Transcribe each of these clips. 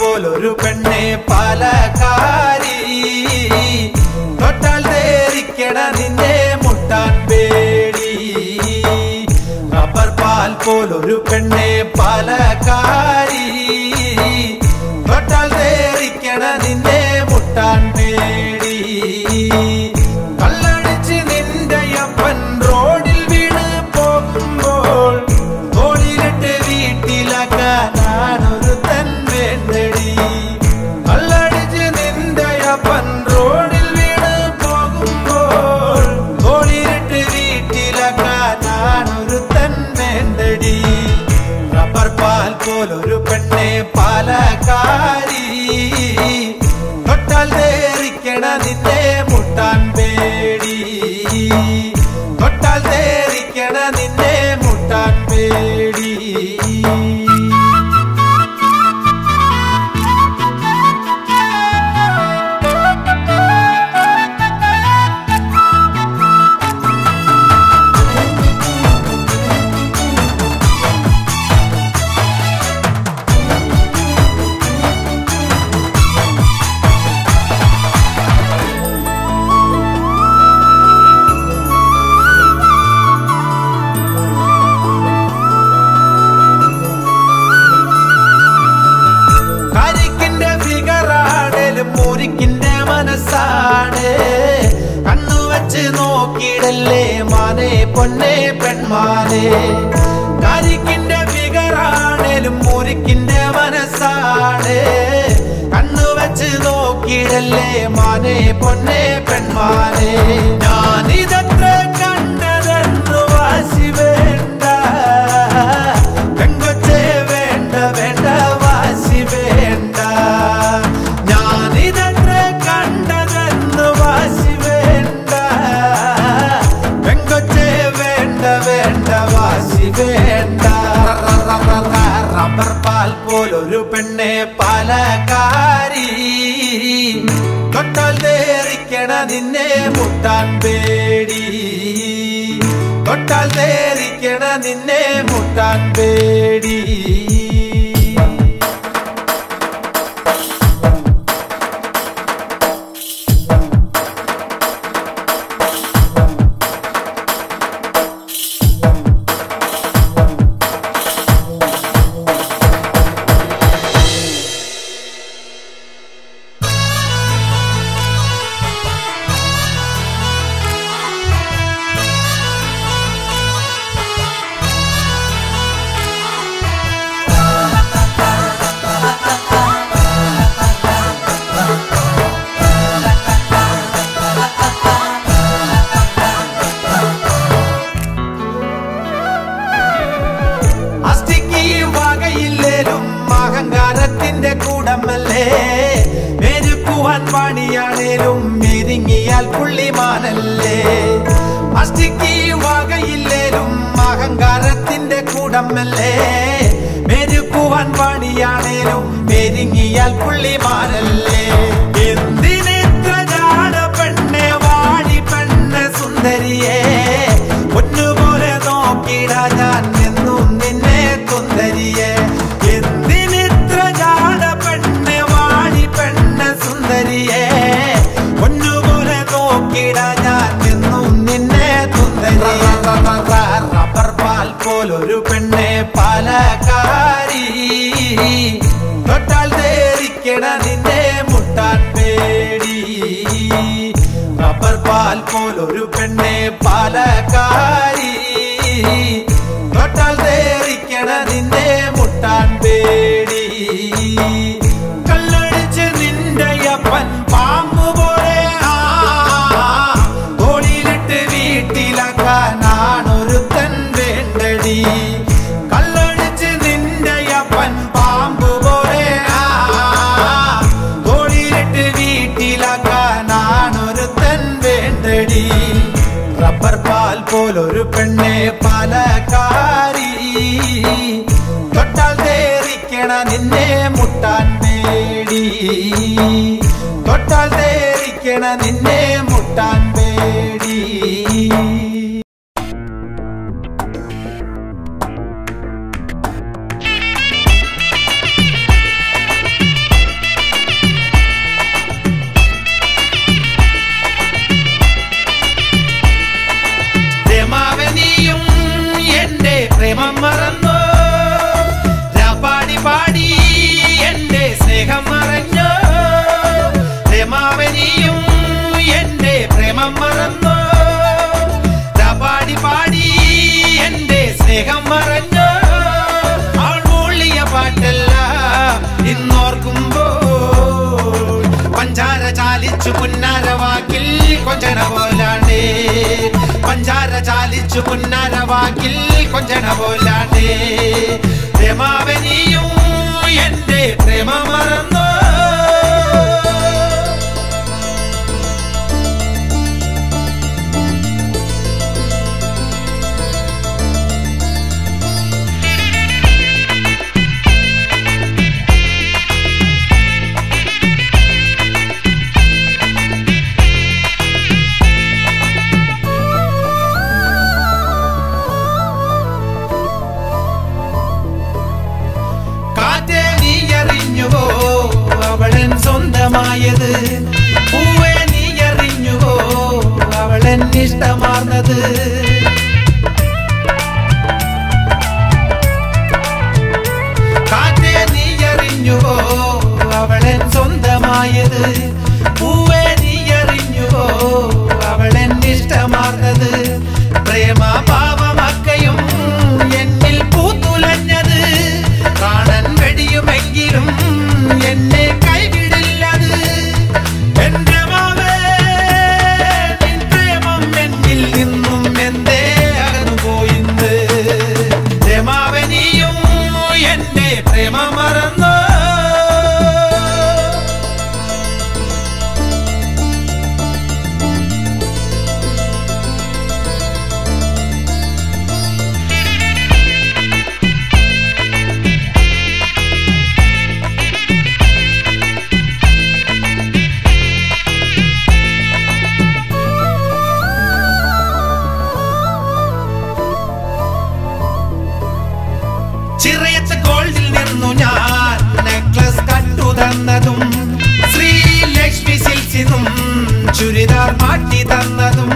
പോലൊരു പെണ്ണെ പാലക്കാരി തൊട്ടാൽ തേരിക്കണ നിന്നെ മുട്ടാൻ പേടി റബ്ബർ പാൽ പോലൊരു പെണ്ണെ പാലക്കാരി തൊട്ടാൽ തേരിക്കണ നിന്നെ മുട്ടാൻ പേടി കല്ലടിച്ച് നിന്റെ അപ്പൻ റോഡിൽ വീണ് പോകുമ്പോൾ തോളിലിട്ട് വീട്ടിലാക്കാനൊരു തൻ വേണ്ടടി കല്ലടിച്ച് നിന്റെ അപ്പൻ റോഡിൽ വീണ് പോകുമ്പോൾ തോളിലിട്ട് വീട്ടിലാക്കാനൊരു തൻ വേണ്ടടി റബ്ബർ പാൽ പോലൊരു പെണ്ണെ പാലക്കാരി തൊട്ടാൽ തേറിക്കണ നിന്നെ മുട്ടാൻ പേടി തൊട്ടാൽ തേറിക്കണ നിന്നെ മുട്ടാൻ പേടി കരിക്കിന്റെ ഫിഗറാണേലും മുരിക്കിന്റെ മനസ്സാണ് കണ്ണു വെച്ച് നോക്കിയിടല്ലേ മാനെ പൊന്നെ പെൺമാനെ കരിക്കിന്റെ ഫിഗറാണേലും മുരിക്കിന്റെ മനസ്സാണ് കണ്ണു വെച്ച് നോക്കിയിടല്ലേ മാനെ പൊന്നെ പെൺമാനെ ഞാനിതത്ര കണ്ടതെന്നു വാശി വേണ്ട പെങ്കൊച്ചേ വേണ്ട വേണ്ട വാശി വേണ്ട ഞാനിതെത്ര കണ്ടതെന്ന് വാശി വേണ്ട പെങ്കൊച്ചേ വേണ്ട വേണ്ട വാശി വേണ്ട റബ്ബർ പാൽ പോലൊരു പെണ്ണെ പാലക്കാരി തൊട്ടാൽ തേറിക്കണ നിന്നെ മുട്ടാൻ പേടി തൊട്ടാൽ തേറിക്കണ നിന്നെ മുട്ടാൻ പേടി അസ്ഥിക്ക് വകയില്ലേലും അഹങ്കാരത്തിന്റെ കൂടമല്ലേ മെരുക്കുവാൻ പണിയാണേലും മെരുങ്ങിയാൽ പുള്ളിമാനല്ലേ അസ്ഥിക്ക് വകയില്ലേലും അഹങ്കാരത്തിന്റെ കൂടമല്ലേ മെരുക്കുവാൻ പണിയാണേലും മെരുങ്ങിയാൽ പുള്ളിമാനല്ലേ എന്തിനിത്ര ജാട പെണ്ണെ വാടി പെണ്ണ് സുന്ദരിയേ പൊന്നുപോലെ നോക്കിട ഞാൻ എന്നും നിന്നെ തുന്തരിയെ എന്തിനിത്ര ജാട പെണ്ണെ വാടി പെണ്ണ് സുന്ദരിയെ പൊന്നുപോലെ നോക്കിട ഞാൻ എന്നും നിന്നെ തുന്തരിയെ റബ്ബർ പാൽ പോലൊരു പെണ്ണെ പാലക്കാരി തൊട്ടാൽ തേരിക്കണ നിന്നെ മുട്ടാൻ പേടി റബ്ബർ പാൽ പോലൊരു പെണ്ണെ പാലക്കാരി തൊട്ടാൽ തേറിക്കണ നിന്നെ മുട്ടാൻ പേടി കല്ലടിച്ച് നിന്റെ അപ്പൻ പാമ്പ് പോലെ ആ തോളിലിട്ട് വീട്ടിലാക്കാനാണൊരുത്തൻ വേണ്ടടി കല്ലടിച്ച് നിന്റെ അപ്പൻ പാമ്പ് പോലെ ആ തോളിലിട്ട് വീട്ടിലാക്കാനാണൊരുത്തൻ വേണ്ടടി റബ്ബർ പാൽ പോലൊരു പെണ്ണെ പാലക്കാരി തൊട്ടാൽ തേറിക്കണ നിന്നെ മുട്ടാൻ പേടി തൊട്ടാൽ തേറിക്കണ നിന്നെ മുട്ടാൻ പേടി മറന്നോ രാപ്പാടി പാടി എന്റെ സ്നേഹം മറഞ്ഞോ രമാവനിയും എന്റെ പ്രേമം മറന്നോ രാപ്പാടി പാടി എന്റെ സ്നേഹം മറഞ്ഞോ അവൾ മൂളിയ പാട്ടെല്ലാം ഇന്നോർക്കുമ്പോൾ പഞ്ചാര ചാലിച്ചു പുന്നാര വാക്കിൽ കൊഞ്ചന പോലാണ്ടേ പഞ്ചാര ചാലിച്ചു പുന്നാര വാക്കിൽ കൊഞ്ചന പോലാണ്ടേ രമാവനിയും എന്റെ പ്രേമ മറന്നോ കാറ്റേ നീ അറിഞ്ഞുവോ അവളൻ സ്വന്തമായത് പൂവേ നീ അറിഞ്ഞുവോ അവളൻ ഇഷ്ടമാർന്നത് കാറ്റേ നീ അറിഞ്ഞുവോ അവളൻ സ്വന്തമായത് പൂവേ നീ അറിഞ്ഞുവോ അവളൻ ഇഷ്ടമാർന്നത് പ്രേമ പാവമക്കയും എന്നിൽ പൂത്തുലഞ്ഞത് കാണൻ വെടിയുമെങ്കിലും എന്നെ കൈവിടില്ലത് എന്റെ മാവേ നിൻ പ്രേമം എന്നിൽ നിന്നും എന്തേ അകന്നുപോയിന്ന് രമാവനിയും എന്റെ പ്രേമ മറന്നോ ചിറയച്ച ഗോൾഡിൽ നിന്നു ഞാൻ നെക്ലസ് കട്ടു തന്നതും ശ്രീലക്ഷ്മി സിൽസിനും ചുരിദാർ മാറ്റി തന്നതും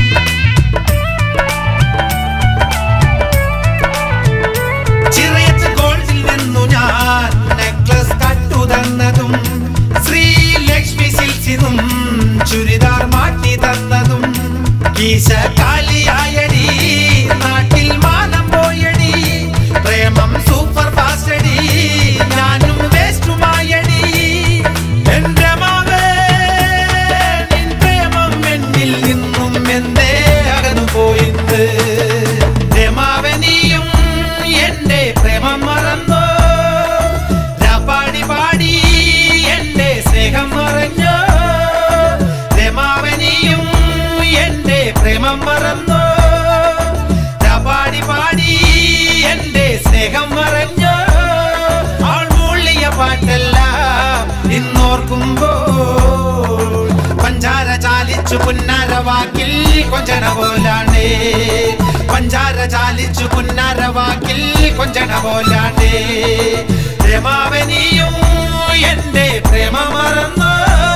ചിറയച്ച ഗോൾഡിൽ നിന്നു ഞാൻ നെക്ലസ് കട്ടു തന്നതും ശ്രീലക്ഷ്മി സിൽസിനും ചുരിദാർ മാറ്റി തന്നതും കീശ കാലിയായടി നാട്ടിൽ മാനം പോയടി പ്രേമം സൂപ്പർ ഫാസ്റ്റ് അടി ഞാനും വേസ്റ്റുമായടി എന്റെ മാവേ നിൻ പ്രേമം എന്നിൽ നിന്നും എന്തേ അകന്നു പോയിന്ന് രമാവനിയും എന്റെ പ്രേമം മറന്നോ രാപ്പാടി പാടി എന്റെ സ്നേഹം മറഞ്ഞോ രമാവനിയും എന്റെ പ്രേമം മറന്നോ രാപ്പാടി പാടി എന്റെ സ്നേഹം മറഞ്ഞോ അവൾ മൂളിയ പാട്ടെല്ലാം ഇന്നോർക്കുമ്പോൾ പഞ്ചാര ചാലിച്ചു പുന്നാര വാക്കിൽ കൊഞ്ചന പോലാണ്ടേ പഞ്ചാര ചാലിച്ചു പുന്നാര വാക്കിൽ കൊഞ്ചന പോലാണ്ടേ രമാവനിയും എന്റെ പ്രേമ മറന്നോ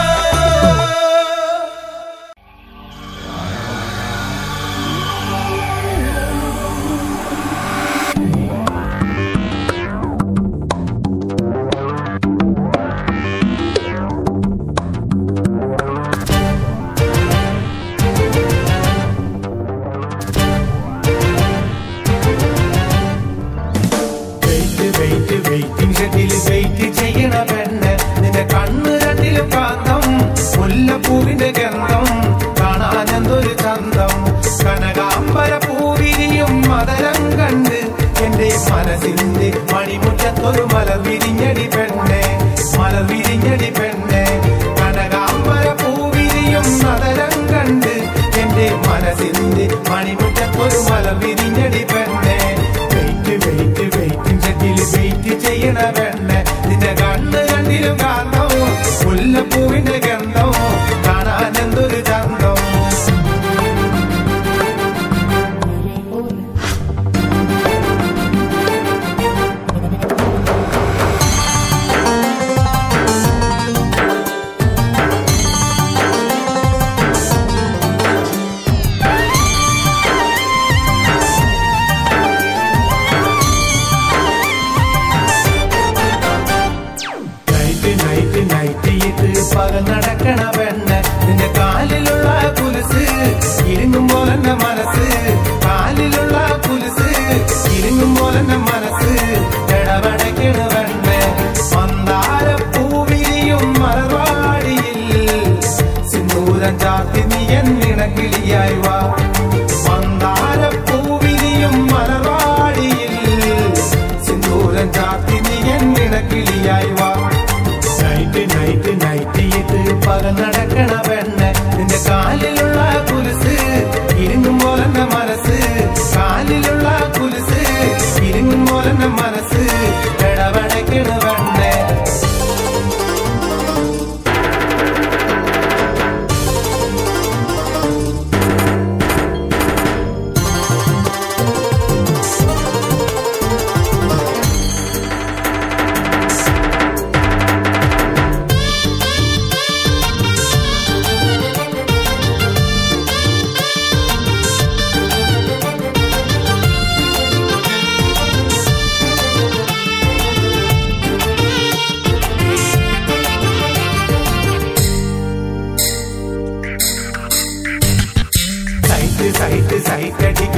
വെയിറ്റ് വെയിറ്റ് വെയിറ്റിംഗ് ഷെഡിൽ വെയിറ്റ് ചെയ്യണ പെണ്ണ് നിന്റെ കണ്ണ് രണ്ടിലും കാന്തം മുല്ലപ്പൂവിന്റെ ഗന്ധം കാണാൻ എന്തൊരു ചന്തം കനകാംബര പൂവിരിയും മതരം കണ്ട് എന്റെ മനസ്സിന്റെ മണിമുറ്റത്തൊരു മലർ വിരിഞ്ഞടി പെണ്ണെ മലർ വിരിഞ്ഞടി പെണ്ണെ കനകാംബര പൂവിരിയും മതരം കണ്ട് എന്റെ മനസ്സിന്റെ മണിമുറ്റത്തൊരു മലർ വിരിഞ്ഞടി പെണ്ണെ വെയിറ്റ് വെയിറ്റ് വെയിറ്റിംഗ് ഷെഡിൽ വെയിറ്റ് ചെയ്യണ പെണ്ണെ നിന്റെ കണ്ണ് കണ്ടിലും കാന്തം മുല്ലപ്പൂവിന്റെ ഗന്ധം കാണാൻ എന്തൊരു ചന്തം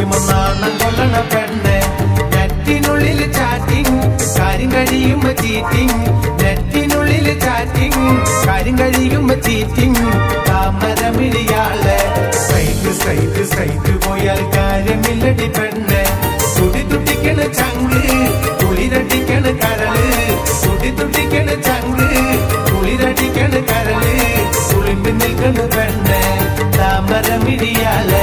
വിളിക്കുമ്പോ നാണം കൊല്ലണ പെണ്ണെ നെറ്റിനുള്ളിൽ ചാറ്റിങ് കാര്യം കഴിയുമ്പോ ചീറ്റിങ് നെറ്റിനുള്ളിൽ ചാറ്റിങ് കാര്യം കഴിയുമ്പോ ചീറ്റിങ് താമരമിഴിയാളെ സൈറ്റ് സൈറ്റ് സൈറ്റ് പോയാൽ കാര്യമില്ലടി പെണ്ണെ തുടി തുടിക്കണ ചങ്ക് കുളിരടിക്കണ കരള് തുടി തുടിക്കണ ചങ്ക് കുളിരടിക്കണ കരള് കുളിമ്പി നിൽക്കണ പെണ്ണെ താമരമിഴിയാളെ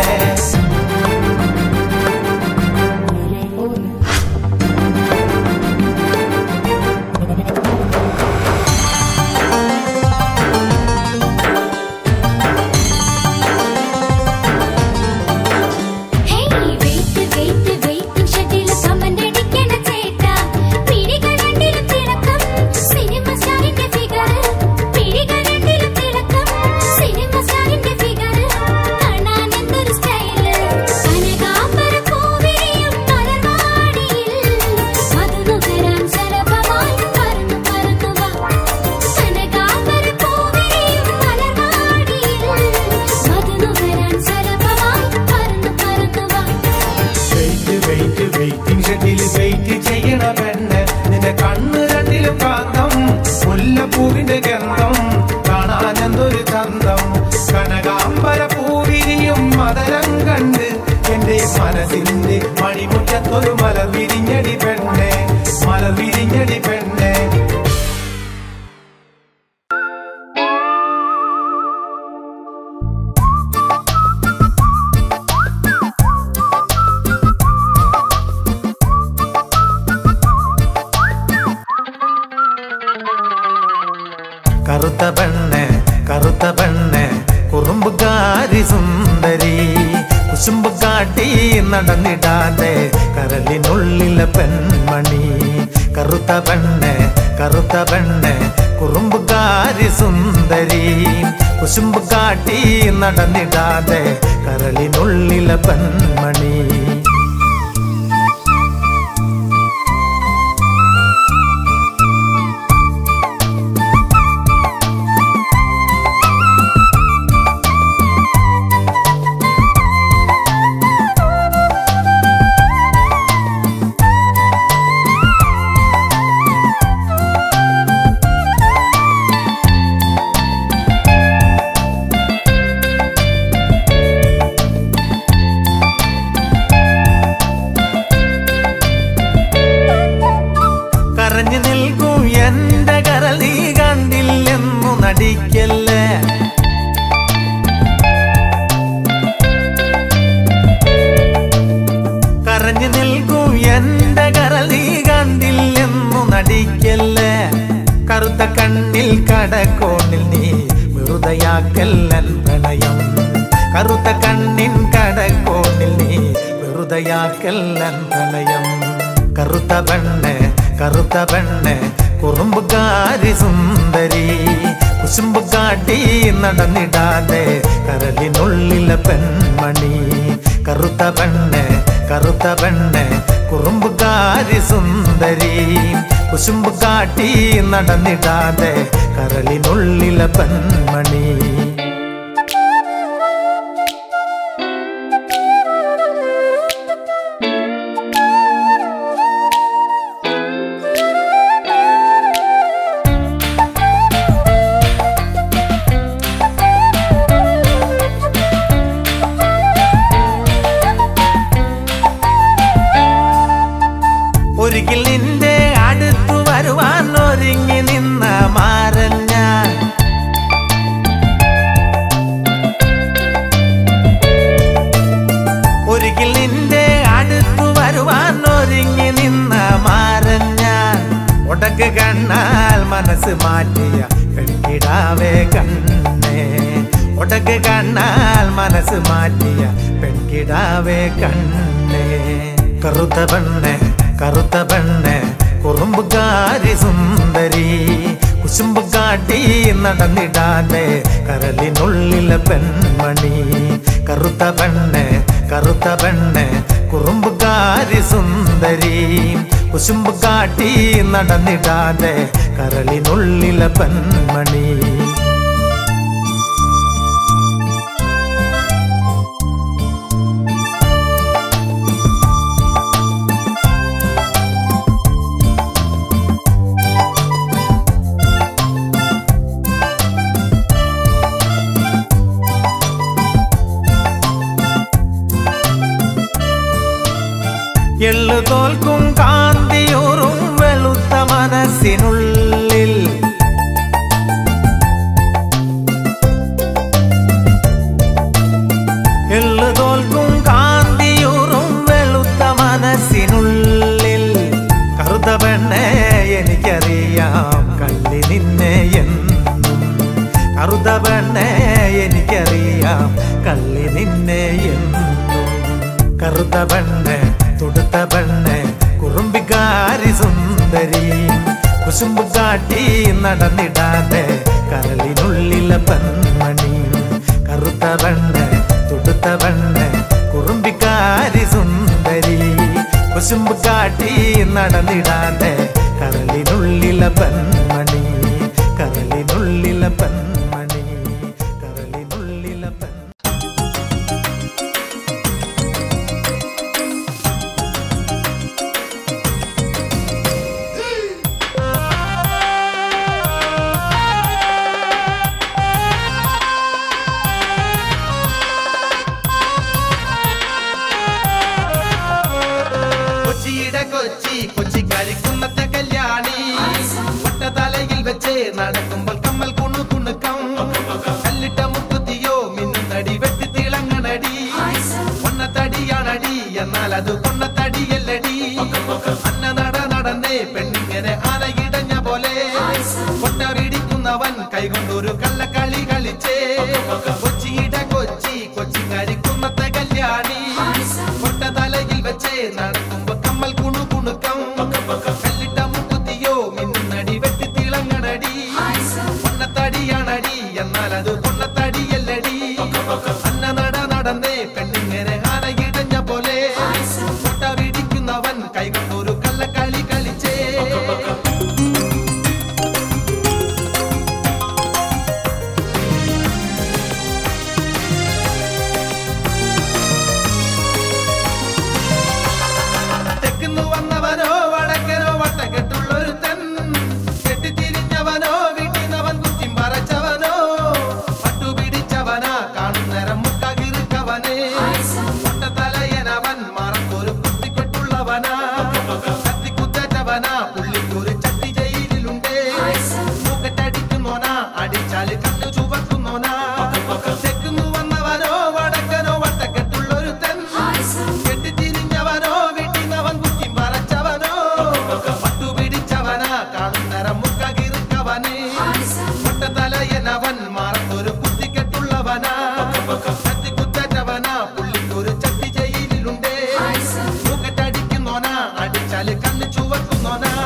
ഹേയ് വെയിറ്റ് വെയിറ്റ് വെയിറ്റിംഗ് ഷെഡിൽ കമന്റ് അടിക്കണ ചേട്ടാ പിടികൾ രണ്ടിലും തിളക്കം സിനിമ സ്റ്റാറിന്റെ ഫിഗർ പിടികൾ രണ്ടിലും തിളക്കം സിനിമ സ്റ്റാറിന്റെ ഫിഗർ കാണാൻ എന്തൊരു സ്റ്റൈല് കനകാംബര പൂവിരിയും മലർവാടിയിൽ മധുനുകരാൻ ശലഭമായി പറന്നു പറന്നു വാ കനകാംബര പൂവിരിയും മലർവാടിയിൽ മധുനുകരാൻ ശലഭമായി പറന്നു പറന്നു വാ വെയിറ്റ് വെയിറ്റ് വെയിറ്റിംഗ് ഷെഡിൽ വെയിറ്റ് ചെയ്യണ പെണ്ണ് നിന്റെ കണ്ണ് രണ്ടിലും കാന്തം മുല്ലപ്പൂവിന്റെ ഗന്ധം കാണാൻ എന്തൊരു ചന്തം കനകാംബര പൂവിരിയും മതരം കണ്ട് എന്റെ മനസ്സിന്റെ മണിമുറ്റത്തൊരു മല വിരിഞ്ഞടി പെണ്ണെ മല വിരിഞ്ഞടി പെണ്ണെ കറുത്ത പെണ്ണ് കറുത്ത പെണ്ണ് കുറുമ്പുകാരി സുന്ദരി കുശുമ്പ് കാട്ടി നടന്നിടാതെ കരലിനുള്ളിലെ പെൺമണി കറുത്ത പെണ്ണ് കറുത്ത പെണ്ണ് കുറുമ്പുകാരി സുന്ദരി കുശുമ്പ് കാട്ടി നടന്നിടാതെ കരളിനുള്ളിലെ പെൺമണി കരഞ്ഞു നിൽക്കൂ എന്റെ കരൾ നീ കണ്ടില്ലെന്നു നടിക്കല്ലേ കരഞ്ഞു നിൽക്കൂ എന്റെ കരൾ നീ കണ്ടില്ലെന്നു നടിക്കല്ലേ കറുത്ത കണ്ണിൽ കടക്കോണിൽ നീ വെറുതയാക്കല്ലൻ പ്രണയം കറുത്ത കണ്ണിൻ കടക്കോണിൽ നീ വെറുതയാക്കല്ലൻ പ്രണയം കറുത്ത പെണ്ണ് കറുത്ത പെണ്ണ് കുറുമ്പുകാരി സുന്ദരി കുശുമ്പ് കാട്ടി നടന്നിടാതെ കരലിനുള്ളിലെ പെൺമണി കറുത്ത പെണ്ണ് കറുത്ത പെണ്ണ് കുറുമ്പുകാരി സുന്ദരി കുശുമ്പ് കാട്ടി നടന്നിടാതെ കരളിനുള്ളിലെ പെൺമണി ഒരിക്കൽ നിന്റെ അടുത്തു വരുവാൻ ഒരുങ്ങി നിന്ന മാരൻ ഞാൻ ഒരിക്കൽ നിന്റെ അടുത്തു വരുവാൻ ഒരുങ്ങി നിന്ന മാരൻ ഞാൻ ഒടക്ക് കണ്ണാൽ മനസ്സ് മാറ്റിയ പെൺകിടാവേ കണ്ണേ ഒടക്ക് കണ്ണാൽ മനസ്സ് മാറ്റിയ പെൺകിടാവേ കണ്ണേ കറുത്ത പെണ്ണെ കറുത്ത പെണ്ണെ കുറുമ്പുകാരി സുന്ദരി കുശുമ്പ് കാട്ടി നടന്നിടാതെ കരലിനുള്ളിലെ പെൺമണി കറുത്ത പെണ്ണെ കറുത്ത പെണ്ണെ കുറുമ്പുകാരി സുന്ദരി കുശുമ്പ് കാട്ടി നടന്നിടാതെ കരളിനുള്ളിലെ പെൺമണി എള്ളു തോൽക്കും കാന്തിയൂറും വെളുത്ത മനസ്സിനുള്ളിൽ എള്ളു തോൽക്കും കാന്തിയൂറും വെളുത്ത മനസ്സിനുള്ളിൽ കറുത്ത പെണ്ണെ എനിക്കറിയാം കള്ളി നിന്നെ എന്നും കറുത്ത പെണ്ണെ എനിക്കറിയാം കള്ളി നിന്നെ എന്നും കറുത്ത പെണ്ണ് തുടുത്ത പെണ്ണ് കുറുമ്പിക്കാരി സുന്ദരി കുശുമ്പ് കാട്ടി നടന്നിടാതെ കരളിനുള്ളിലെ പെൺമണി കറുത്ത പെണ്ണ് തുടുത്ത പെണ്ണ് കുറുമ്പിക്കാരി സുന്ദരി കുശുമ്പ് കാട്ടി നടന്നിടാതെ കരളിനുള്ളിലെ പെൺമണി കരളിനുള്ളിലെ പെൺമണി കരളിനുള്ളിലെ പെൺ കൊച്ചിയുടെ കൊച്ചി കൊച്ചിക്കാരി കുന്നത്തെ കല്യാണി തലയിൽ വെച്ച് നടക്കുമ്പോൾ കമ്മൽ കുണു കുണുക്കം കല്ലിട്ട മുക്കുത്തിയോ മിന്നുന്നടി വെട്ടി തിളങ്ങണടി പൊന്നത്തടിയാണടി എന്നാൽ അത് പൊന്നത്തടിയല്ലടി അന്ന നട നടന്നേ പെണ്ണിങ്ങനെ ആനയിടഞ്ഞ പോലെ കൊട്ട പിടിക്കുന്നവൻ കൈകൊണ്ടൊരു കള്ളക്കളി കളിച്ചേ കൊച്ചിയുടെ കൊച്ചി കൊച്ചിക്കാരി കുന്നത്തെ കല്യാണി കൊട്ട തലയിൽ വെച്ച് നടക്കുമ്പോ കമ്മൽ കുണു കുണുക്കം കല്ലിട്ട മുക്കുത്തിയോ മിന്നുന്നടി വെട്ടി തിളങ്ങണടി പൊന്നത്തടിയാണടി എന്നാൽ അത് പൊന്നത്തടിയല്ലടി അന്ന നട നടന്നേ പെണ്ണിങ്ങനെ ആനയിടഞ്ഞ പോലെ കൊട്ട പിടിക്കുന്നവൻ കൈകൊണ്ടൊരു കള്ളക്കളി കളിച്ചേ തെക്കുന്നു വന്നവനോ വടക്കനോ വട്ടക്കെട്ടുള്ളൊരുത്തൻ കെട്ടിത്തിരിഞ്ഞവനോ വീട്ടിന്നവൻ കുറ്റിം പറച്ചവനോ പട്ടുപിടിച്ചവനാ കാണുന്നേരം മുക്കകിറുക്കവനെ പൊട്ടത്തലയനവൻ മറക്കൊരു കുത്തിക്കെട്ടുള്ളവനാ കത്തിക്കുത്തേറ്റവനാ പുള്ളിക്കൊരു ചട്ടി ജയിലിലുണ്ടേ മൂക്കറ്റടിക്കുന്നോനാ അടിച്ചാല് കണ്ണു ചുവക്കുന്നോനാ തെക്കുന്നു വന്നവനോ വടക്കനോ വട്ടക്കെട്ടുള്ളൊരുത്തൻ കെട്ടിത്തിരിഞ്ഞവനോ വീട്ടിന്നവൻ കുറ്റിം പറച്ചവനോ പട്ടുപിടിച്ചവനാ കാണുന്നേരം മുക്കകിറുക്കവനെ പൊട്ടത്തലയനവൻ മറത്തൊരു കുത്തിക്കെട്ടുള്ളവനാ കത്തിക്കുത്തേറ്റവനാ പുള്ളിക്കൊരു ചട്ടി ജയിലിലുണ്ടേ മൂക്കറ്റടിക്കുന്നോനാ അടിച്ചാല് കണ്ണ് ചുവക്കുന്നോനാ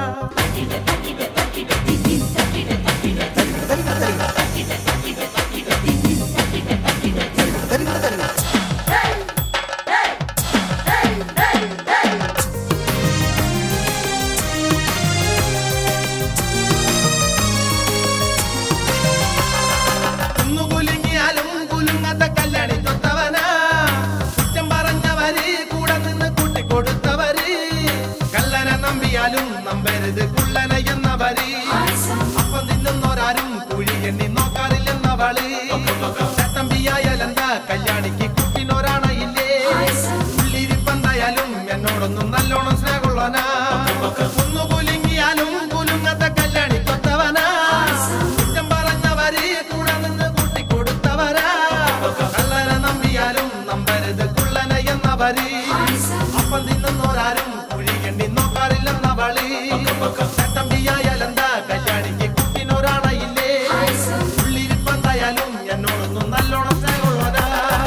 കുന്നു കുലുങ്ങിയാലും കുലുങ്ങാത്ത കല്യാണി തൊട്ടവനാ കുറ്റം പറഞ്ഞവര് കൂടെ നിന്ന് കൂട്ടിക്കൊടുത്തവര് കല്ലന നമ്പിയാലും നമ്പരുത് കുള്ളന എന്നവര് അപ്പം തിന്നുന്നോരാരും കുഴി എണ്ണി നോക്കാറില്ലെന്നവള് ചട്ടമ്പിയായാലെന്താ കല്യാണിക്ക് കുട്ടിനൊരാണയില്ലേ ഉള്ളിരിപ്പന്തായാലും എന്നോടൊന്നും നല്ലോണം സ്നേഹമുള്ളവനാ കുന്നു കുലുങ്ങിയാലും കുലുങ്ങാത്ത കല്യാണി തൊട്ടവനാ കുറ്റം പറഞ്ഞവര് കൂടെ നിന്ന് കൂട്ടിക്കൊടുത്തവരാ കള്ളന നമ്പിയാലും നമ്പരുത് കുള്ളന എന്നവര് അപ്പം തിന്നുന്നോരാരും കുഴി എണ്ണി നോക്കാറില്ലെന്നവള് ചട്ടമ്പിയായാലെന്താ കല്യാണിക്ക് കുട്ടിനൊരാണയില്ലേ ഉള്ളിരിപ്പന്തായാലും എന്നോടൊന്നും നല്ലോണം സ്നേഹമുള്ളവനാ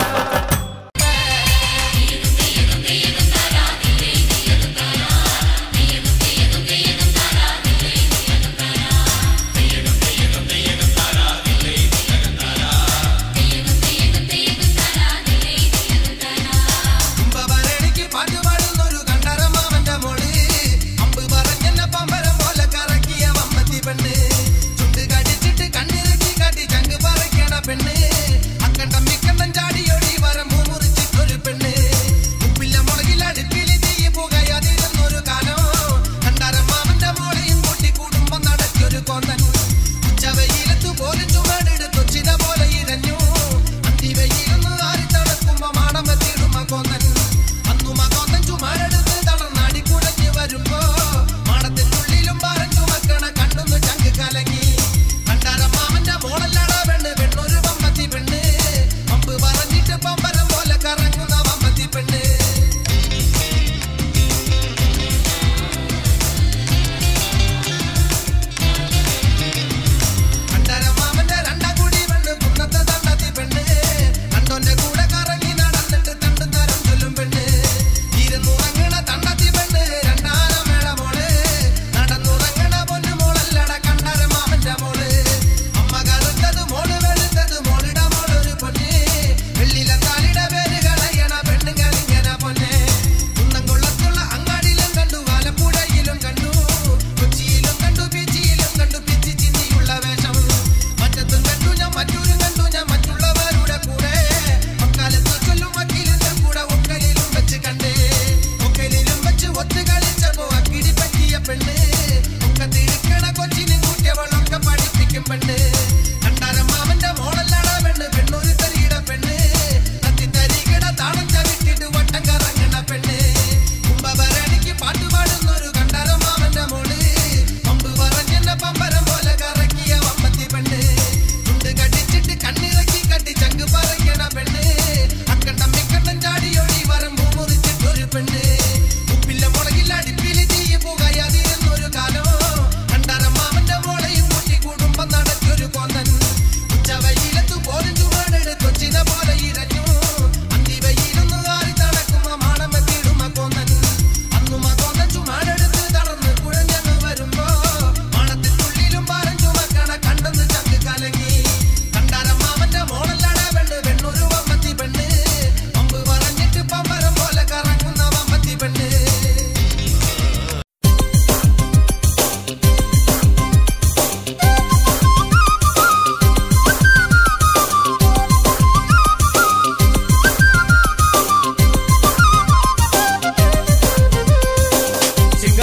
കുംഭഭരണിക്ക് പാട്ട് പാടുന്നൊരു കണ്ടരമാമന്റെ മോള് അമ്പ് പറഞ്ഞെന്നെ പമ്പരം പോലെ കറക്കി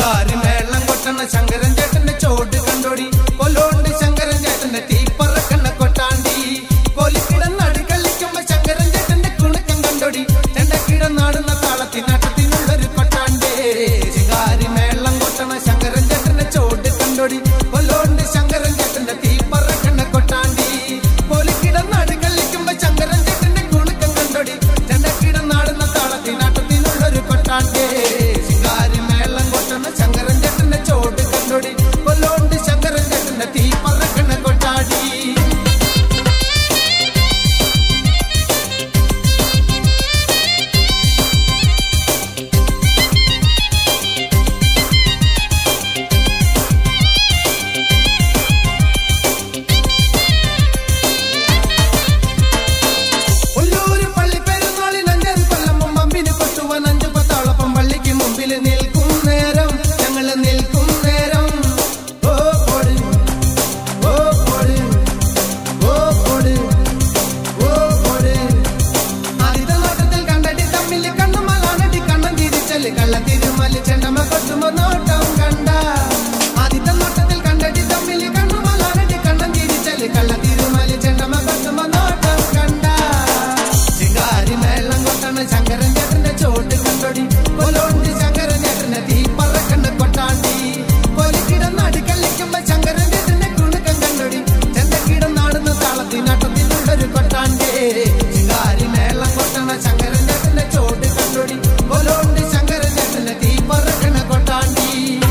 ശിങ്കാരി മേളം കൊട്ടണ ശങ്കരൻ ചേട്ടന്റെ ചോട് കണ്ടോടി കൊല്ലോണ്ട് ശങ്കരൻ ചേട്ടന്റെ തീപ്പറക്കണ്ണ കൊട്ടാണ്ടി കോലിക്കിടന്നാട് കളിക്കുമ്പോ ശങ്കരൻ ചേട്ടന്റെ കുണുക്കം കണ്ടോടി ചെണ്ടക്കിടന്നാടുന്ന താളത്തിനാട്ടത്തിനുള്ളൊരു കൊട്ടാണ്ടേ ശിങ്കാരി മേളം കൊട്ടണ ശങ്കരൻ ചേട്ടന്റെ ചോട് കണ്ടോടി കൊല്ലോണ്ട് ശങ്കരൻ ചേട്ടന്റെ തീപ്പറക്കണ്ണ കൊട്ടാണ്ടി കോലിക്കിടന്നാട് കളിക്കുമ്പോ ശങ്കരൻ ചേട്ടന്റെ കുണുക്കം കണ്ടോടി ചെണ്ടക്കിടന്നാടുന്ന താളത്തിനാട്ടത്തിനുള്ളൊരു കൊട്ടാണ്ടേ ശിങ്കാരി മേളം കൊട്ടണ ശങ്കരൻ ചേട്ടന്റെ ചോട് കണ്ടോടി കൊല്ലോണ്ട് ശങ്കരൻ ചേട്ടന്റെ തീപ്പറക്കണ്ണ കൊട്ടാടി ഉള്ളൂര് പള്ളി പെരുന്നാളിന് അഞ്ചാറ് കൊല്ലം മുമ്പ് അമ്പിന് കൊട്ടുവാൻ അഞ്ചു പത്താളപ്പം പള്ളിക്ക് മുമ്പിൽ നിൽക്കും നേരം ഞങ്ങള് നിൽക്കും നേരം ഓ ഓട് ഓ ഓട് ഓ ഓട് ഓ ഓട് ആദ്യത്തെ നോട്ടത്തിൽ കണ്ടടി തമ്മിൽ കണ്ണുമലാണടി കണ്ണം തിരിച്ചല് കള്ള തിരുമല് ചെണ്ടമ കൊട്ടുമ്പോ നോട്ടം കണ്ട ആദ്യത്തെ നോട്ടത്തിൽ കണ്ടടി തമ്മിൽ കണ്ണുമലാണടി കണ്ണം തിരിച്ചല് കള്ള തിരുമല് ചെണ്ടമ കൊട്ടുമ്പോ നോട്ടം കണ്ട ശിങ്കാരി മേളം കൊട്ടണ ശങ്കരൻ ചേട്ടന്റെ ചോട്ട് കണ്ടോടി കൊലോണ്ടി ശങ്കരൻ ചേട്ടന്റെ തീ പറക്കണ്ട കൊട്ടാണ്ടി കൊലിക്കിടന്നാടി കളിക്കുമ്പോ ശങ്കരൻ ചേട്ടന്റെ കുണുക്കം കണ്ടോടി ചെണ്ടക്കിടം നാടുന്ന താളത്തിനാട്ടത്തിനുള്ളൊരു കൊട്ടാണ്ടേ ശിങ്കാരി മേളം കൊട്ടണ ശങ്കരൻ ചേട്ടന്റെ ചോട്ട് കണ്ടോടി കൊലോണ്ടി ശങ്കരൻ ചേട്ടന്റെ തീ പറക്കണ കൊട്ടാണ്ടി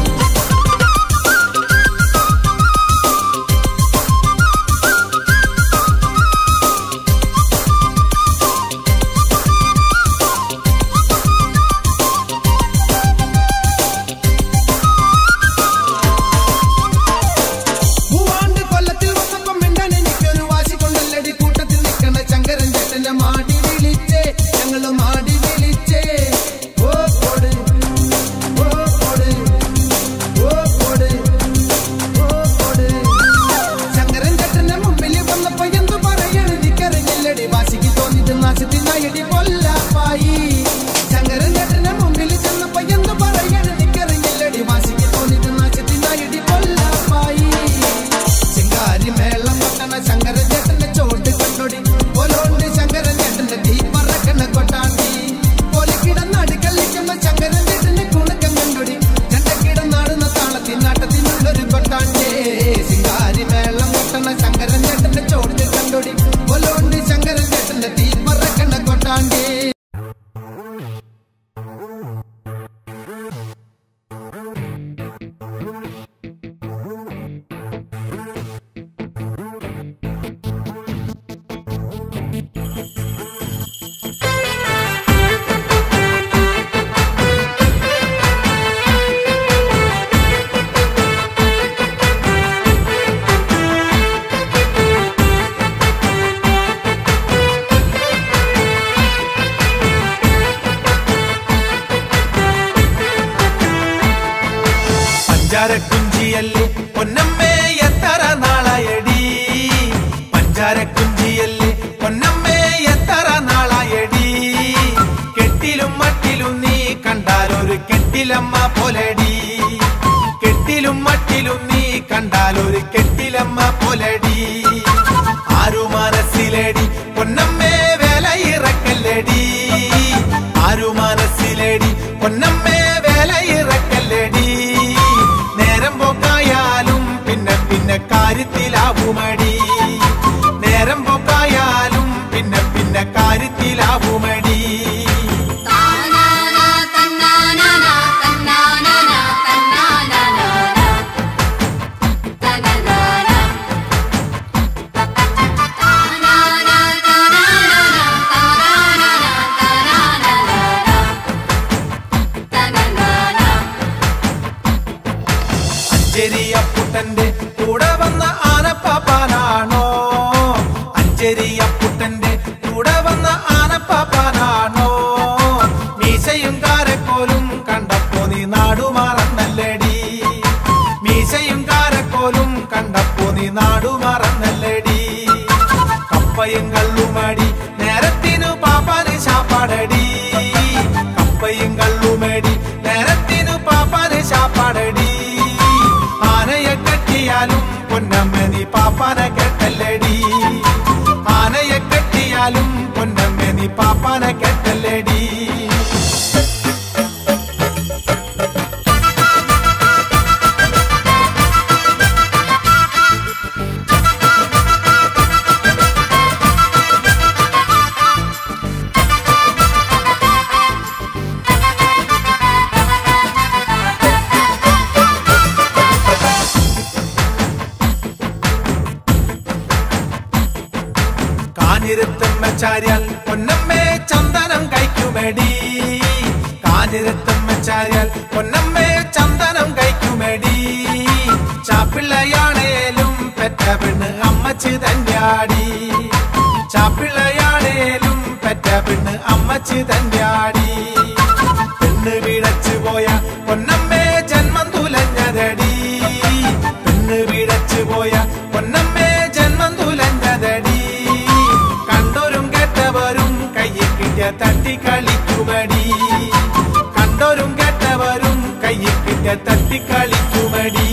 മൂവാണ്ട് കൊല്ലത്തിൽ വന്നപ്പം മിണ്ടാൻ എനിക്കൊരു വാശി കൊണ്ടല്ലടി കൂട്ടത്തിൽ നിൽക്കണ ശങ്കരൻ ചേട്ടന്റെ മാടി വിളിച്ചേ ഞങ്ങള് മാടി വിളിച്ചേ ഓ ഓട് ഓ ഓട് ഓ ഓട് ഓ ഓട് ശങ്കരൻ ചേട്ടന്റെ മുമ്പിൽ വന്നപ്പോ എന്തു പറയണ എനിക്കറിയില്ലടി വാശിക്ക് തോന്നിട്ട് നാശത്തിനായടി കൊല്ലാപ്പായി ശങ്കരൻ ചേട്ടന്റെ മുമ്പിൽ ചെന്നപ്പോ എന്തു പറയണ എനിക്കറിയില്ലടി വാശിക്ക് തോന്നിട്ട് നാശത്തിനായടി കൊല്ലാപ്പായി ശിങ്കാരി മേളം കൊട്ടണ ശങ്കരൻ ചേട്ടന്റെ ചോട്ട് കണ്ടോടി പോലോണ്ട് ശങ്കരൻ ചേട്ടന്റെ തീ പറക്കണ കൊട്ടാണ്ടി പോലിക്കിടന്നാട് കളിക്കുമ്പോ ശങ്കരൻ ചേട്ടന്റെ കുണക്കം കണ്ടോടി ചണ്ടക്കിടന്നാടുന്ന താളത്തിനാട്ടത്തിനുള്ളൊരു കൊട്ടാണ്ടേ ശിങ്കാരി മേളം കൊട്ടണ ശങ്കരൻ ചേട്ടന്റെ ചോട്ട് കണ്ടോടി പോലോണ്ട് ശങ്കരൻ ചേട്ടന്റെ തീ പറക്കണ കൊട്ടാണ്ടേ പഞ്ചാരക്കുഞ്ചിയല്ലേ പൊന്നമ്മേ എത്ര നാളായടി പഞ്ചാരക്കുഞ്ചിയല്ലേ പൊന്നമ്മേ എത്ര നാളായടി കെട്ടിലും മട്ടിലും നീ കണ്ടാലൊരു കെട്ടിലമ്മ പോലടി കെട്ടിലും മട്ടിലും നീ കണ്ടാലൊരു കെട്ടിലമ്മ പോലടി ആരു മനസ്സിലടി പൊന്നമ്മേ വേല ഇറക്കല്ലടി ആരു മനസ്സിലടി പൊന്നമ്മേ വേല ഇറക്കല്ലടി നേരം പോക്കായാലും പിന്നെ പിന്നെ കാര്യത്തിലാവുമടി നേരം പോക്കായാലും പിന്നെ പിന്നെ കാര്യത്തിലാവുമടി താനാനാ തന്നാനാനാ തന്നാനാനാ തന്നാനാനാ തനനാനാ താനാനാ തനാനാനാ താനാനാനാ തനാനാനാ തനനാനാ അഞ്ചേരിയപ്പുട്ടന്റെ കൂടെ വന്ന ആനപ്പാപ്പാനാണോ അഞ്ചേരിയപ്പുട്ടന്റെ കൂടെ വന്ന ആനപ്പാപ്പാനാണോ മീശയും കാരക്കോലും കണ്ടപ്പോ നീ നാടുമാറന്നല്ലടി മീശയും കാരക്കോലും കണ്ടപ്പോ നീ നാടുമാറന്നല്ലടി കപ്പയും കള്ളുമടി നേരത്തിനു പാപ്പാന് ശാപ്പാടടി കപ്പയും കള്ളുമടി നേരത്തിനു പാപ്പാന് ശാപ്പാടടി പാപ്പാനെ കേട്ടല്ലേടി ആനയെ കെട്ടിയാലും പൊന്നമ്മേ നീ പാപ്പാനെ കേട്ടല്ലേടി കാഞ്ഞിരത്തമ്മച്ചാരിയാൽ പൊന്നമ്മേ ചന്ദനം കഴിക്കുമേടി കാഞ്ഞിരത്തമ്മച്ചാരിയാൽ പൊന്നമ്മേ ചന്ദനം കഴിക്കുമേടി ചാപ്പിള്ളയാണേലും പെറ്റ പെണ്ണ് അമ്മച്ചി തന്നെയാടി ചാപ്പിള്ളയാണേലും പെറ്റ പെണ്ണ് അമ്മച്ചി തന്നെയാടി പെണ്ണ് വീഴച്ചു പോയ പൊന്നമ്മേ ജന്മം തുലഞ്ഞതടി പെണ്ണ് വീഴച്ചു പോയ പൊന്നമ്മേ ജന്മം തുലഞ്ഞതടി കണ്ടോരും കേട്ടവരും കയ്യിൽ കിട്ടിയ തട്ടി കളിക്കുമടി കണ്ടോരും കേട്ടവരും കയ്യിൽ കിട്ടിയ തട്ടി കളിക്കുമടി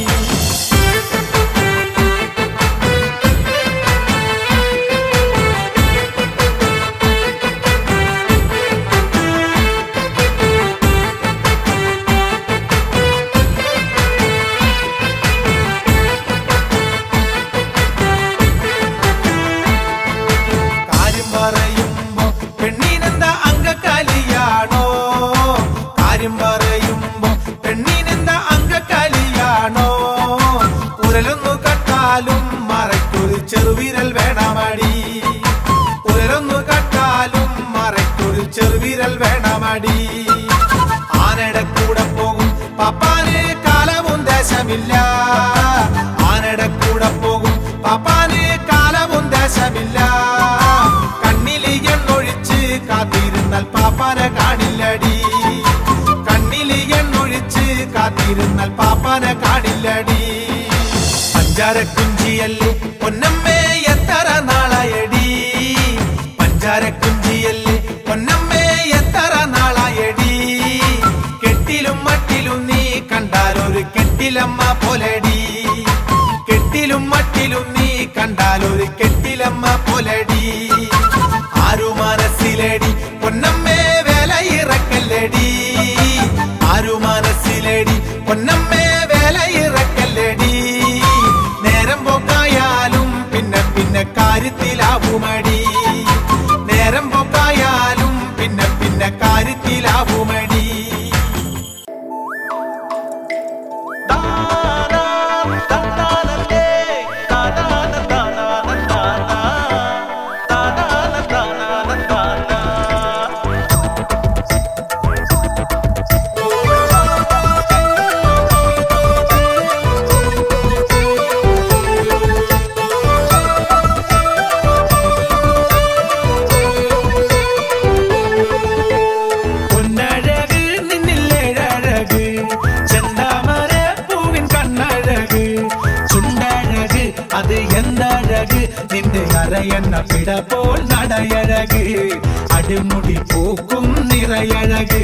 കാര്യം പറയുമ്പോ പെണ്ണിനെന്താ അങ്കക്കാലിയാണോ കാര്യം പറയുമ്പോ പെണ്ണിനെന്താ അങ്കക്കാലിയാണോ ഉരലൊന്നു കട്ടാലും മറയ്ക്കൊരു ചെറുവിരൽ വേണമടി ഉരലൊന്നു കട്ടാലും മറയ്ക്കൊരു ചെറുവിരൽ വേണമടി ആനയുടെ കൂടെ പോകും പപ്പാന് കാലവും ദേശമില്ല ആനയുടെ കൂടെ പോകും പപ്പാന് കാലവും ദേശമില്ല കണ്ണിൽ എണ്ണൊഴിച്ച് കാത്തിരുന്നാൽ പാപ്പാനെ കാണില്ലടി കണ്ണിൽ എണ്ണൊഴിച്ച് കാത്തിരുന്നാൽ പാപ്പാനെ കാണില്ലടി പഞ്ചാര കുഞ്ചിയല്ലേ പൊന്നമ്മേ എത്ര നാളായടി പഞ്ചാര കുഞ്ചിയല്ലേ പൊന്നമ്മേ എത്ര നാളായടി കെട്ടിലും മട്ടിലും നീ കണ്ടാലൊരു കെട്ടിലമ്മ പോലെടി കെട്ടിലും മട്ടിലും നീ കണ്ടാലൊരു കെട്ടിലമ്മ പോലെടി ആരു മനസ്സിലേടി പൊന്നമ്മേ വേല ഇറക്കല്ലടി ആരു മനസ്സിലേടി പൊന്നമ്മേ വേല ഇറക്കല്ലടി നേരം പോക്കായാലും പിന്നെ പിന്നെ കാര്യത്തിലാവുമടി നേരം പോക്കായാലും പിന്നെ പിന്നെ കാര്യത്തിലാവുമടി പൊന്നഴക് നിന്നില്ലേഴഴക് ചെന്താമര പൂവിൻ കണ്ണഴക് ചുണ്ടഴക് അത് എന്തഴക് നിന്റെ അരയെണ്ണ പിട പോൽ നടയഴക് അടിമുടി പൂക്കും നിറയഴക്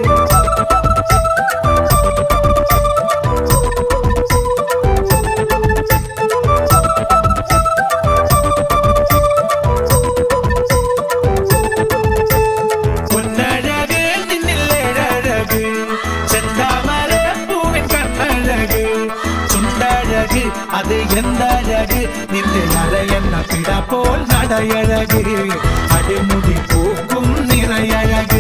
പൊന്നഴക് നിന്നില്ലേഴഴക് ചെന്താമര പൂവിൻ കണ്ണഴക് ചുണ്ടഴക് അത് എന്തഴക് നിന്റെ അരയെണ്ണ പിട പോൽ നടയഴക് അടിമുടി പൂക്കും നിറയഴക്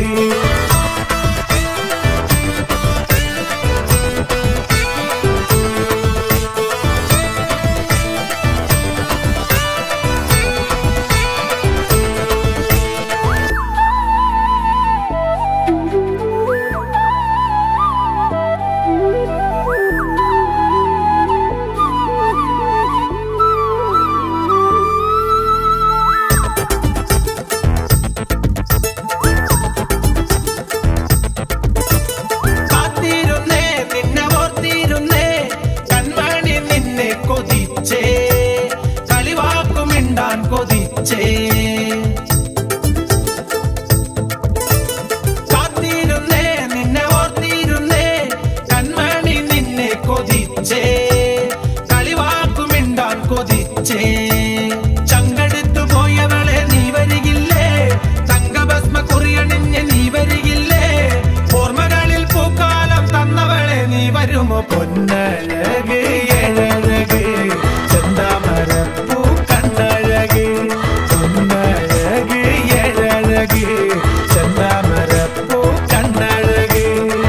തരുമോ പൊന്നഴക് ഏഴഴക് ചെന്താമരപ്പൂ കണ്ണഴക് പൊന്നഴക് ഏഴഴക് ചെന്താമരപ്പൂ കണ്ണഴക്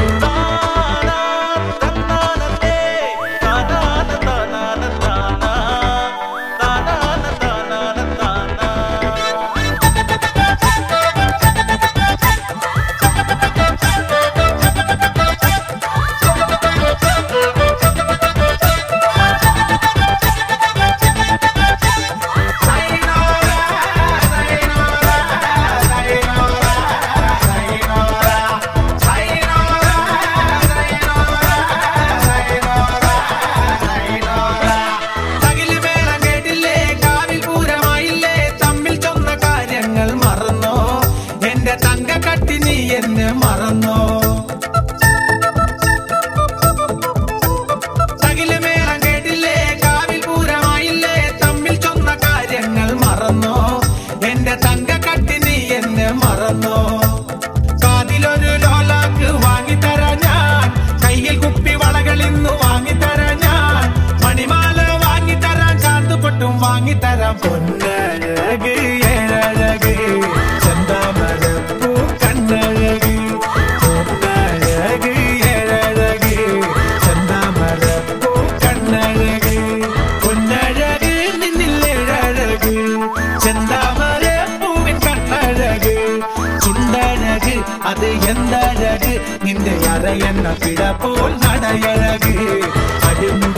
തകില് മേളം കേട്ടില്ലേ കാവിൽ പൂരമായില്ലേ തമ്മിൽ ചൊന്ന കാര്യങ്ങൾ മറന്നോ എന്റെ തങ്ക കട്ടി നീ എന്നെ മറന്നോ തകില് മേളം കേട്ടില്ലേ കാവിൽ പൂരമായില്ലേ തമ്മിൽ ചൊന്ന കാര്യങ്ങൾ മറന്നോ എന്റെ തങ്ക കട്ടി നീ എന്നെ മറന്നോ കാതിലൊരു ലോലാക്ക് വാങ്ങിത്തരാ ഞാൻ കയ്യിൽ കുപ്പി വളകൾ ഇന്ന് വാങ്ങിത്തരാ ഞാൻ മണിമാല വാങ്ങിത്തരാൻ കാന്തുപൊട്ടും വാങ്ങിത്തരാം പൊന്നഴക് ഏഴഴക് ചെന്താമരപ്പൂ കണ്ണഴക് പൊന്നഴക് ഏഴഴക് ചെന്താമരപ്പൂ കണ്ണഴക് പൊന്നഴക് നിന്നിൽ ഏഴഴക് ചെന്താമരപ്പൂവിൻ കണ്ണഴക് ചുണ്ടഴക് അത് എന്തഴക് നിന്റെ അറയെന്ന പിട പോൽ നടയഴക് അടിമുടി